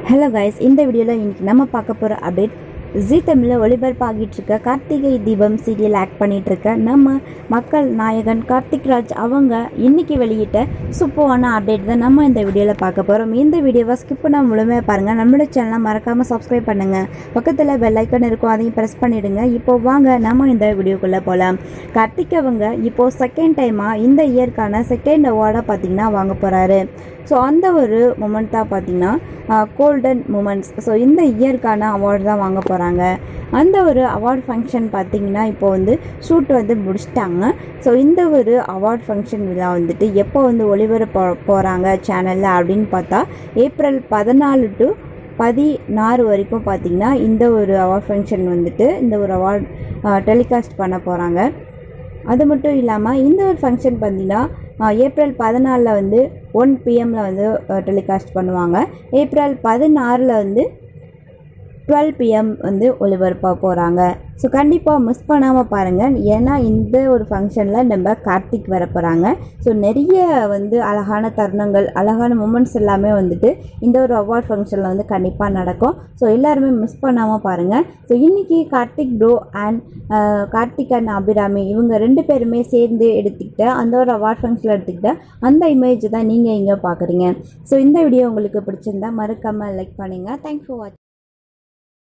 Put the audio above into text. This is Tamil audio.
ஹலோ கைஸ் இந்த வீடியோவில் இன்னைக்கு நம்ம பார்க்க போகிற அப்டேட் ஜி தமிழில் ஒளிபரப்பாகிட்டு இருக்க கார்த்திகை தீபம் சீரியல் ஆக்ட் பண்ணிட்டு இருக்க நம்ம மக்கள் நாயகன் கார்த்திக் ராஜ் அவங்க இன்னைக்கு வெளியிட்ட சூப்பரான அப்டேட் தான் நம்ம இந்த வீடியோவில் பார்க்க போகிறோம் இந்த வீடியோவை ஸ்கிப் பண்ண முழுமையாக பாருங்கள் நம்மளோட சேனலை மறக்காமல் சப்ஸ்கிரைப் பண்ணுங்கள் பக்கத்தில் பெல் ஐக்கன் இருக்கும் அதையும் ப்ரெஸ் பண்ணிவிடுங்க இப்போ வாங்க நம்ம இந்த வீடியோக்குள்ளே போகலாம் கார்த்திக் அவங்க இப்போது செகண்ட் டைமாக இந்த இயர்க்கான செகண்ட் அவார்டை பார்த்தீங்கன்னா வாங்க போகிறாரு ஸோ அந்த ஒரு மூமெண்ட் தான் பார்த்தீங்கன்னா கோல்டன் மூமெண்ட்ஸ் ஸோ இந்த இயர்க்கான அவார்டு தான் வாங்க போகிறாங்க அந்த ஒரு அவார்ட் ஃபங்க்ஷன் பார்த்தீங்கன்னா இப்போ வந்து ஷூட் வந்து முடிச்சிட்டாங்க ஸோ இந்த ஒரு அவார்ட் ஃபங்க்ஷன் விழா வந்துட்டு எப்போ வந்து ஒளிபரப்ப போகிறாங்க சேனலில் அப்படின்னு பார்த்தா ஏப்ரல் பதினாலு டு பதினாறு வரைக்கும் பார்த்தீங்கன்னா இந்த ஒரு அவார்ட் ஃபங்க்ஷன் வந்துட்டு இந்த ஒரு அவார்ட் டெலிகாஸ்ட் பண்ண போகிறாங்க அது மட்டும் இல்லாமல் இந்த ஒரு ஃபங்க்ஷன் பார்த்தீங்கன்னா ஏப்ரல் பதினாலில் வந்து ஒன் பிஎம்மில் வந்து டெலிகாஸ்ட் பண்ணுவாங்க ஏப்ரல் பதினாறில் வந்து டுவெல் பிஎம் வந்து ஒளிபரப்ப போகிறாங்க ஸோ கண்டிப்பாக மிஸ் பண்ணாமல் பாருங்கள் ஏன்னா இந்த ஒரு ஃபங்க்ஷனில் நம்ம கார்த்திக் வர போகிறாங்க ஸோ நிறைய வந்து அழகான தருணங்கள் அழகான மூமெண்ட்ஸ் எல்லாமே வந்துட்டு இந்த ஒரு அவார்ட் ஃபங்க்ஷனில் வந்து கண்டிப்பாக நடக்கும் ஸோ எல்லாருமே மிஸ் பண்ணாமல் பாருங்கள் ஸோ இன்றைக்கி Karthik bro and Karthik and Abhirami இவங்க ரெண்டு பேருமே சேர்ந்து எடுத்துக்கிட்ட அந்த ஒரு அவார்ட் ஃபங்க்ஷனில் எடுத்துக்கிட்ட அந்த இமேஜ் தான் நீங்கள் இங்கே பார்க்குறீங்க ஸோ இந்த வீடியோ உங்களுக்கு பிடிச்சிருந்தா மறக்காமல் லைக் பண்ணுங்கள் தேங்க்ஸ் ஃபார் வாட்சிங்